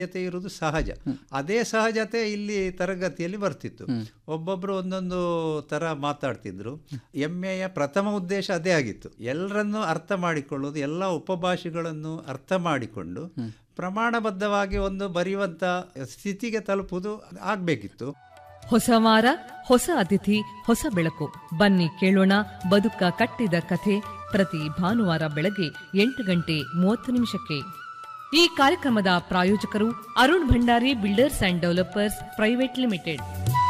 ಜತೆ ಇರುವುದು ಸಹಜ ಅದೇ ಸಹಜತೆ ಇಲ್ಲಿ ತರಗತಿಯಲ್ಲಿ ಬರ್ತಿತ್ತು ಒಬ್ಬೊಬ್ರು ಒಂದೊಂದು ತರ ಮಾತಾಡ್ತಿದ್ರು ಎಮ್ಮೆಯ ಪ್ರಥಮ ಉದ್ದೇಶ ಅದೇ ಆಗಿತ್ತು ಎಲ್ಲರನ್ನೂ ಅರ್ಥ ಮಾಡಿಕೊಳ್ಳುವುದು ಎಲ್ಲ ಉಪಭಾಷೆಗಳನ್ನು ಅರ್ಥ ಮಾಡಿಕೊಂಡು ಪ್ರಮಾಣಬದ್ಧವಾಗಿ ಒಂದು ಬರೆಯುವಂತ ಸ್ಥಿತಿಗೆ ತಲುಪುವುದು ಆಗ್ಬೇಕಿತ್ತು ಹೊಸ ವಾರ ಹೊಸ ಅತಿಥಿ ಹೊಸ ಬೆಳಕು ಬನ್ನಿ ಕೇಳೋಣ ಬದುಕ ಕಟ್ಟಿದ ಕಥೆ ಪ್ರತಿ ಭಾನುವಾರ ಬೆಳಗ್ಗೆ ಎಂಟು ಗಂಟೆ ಮೂವತ್ತು ನಿಮಿಷಕ್ಕೆ ಈ ಕಾರ್ಯಕ್ರಮದ ಪ್ರಾಯೋಜಕರು Arun Bhandari builders and developers private limited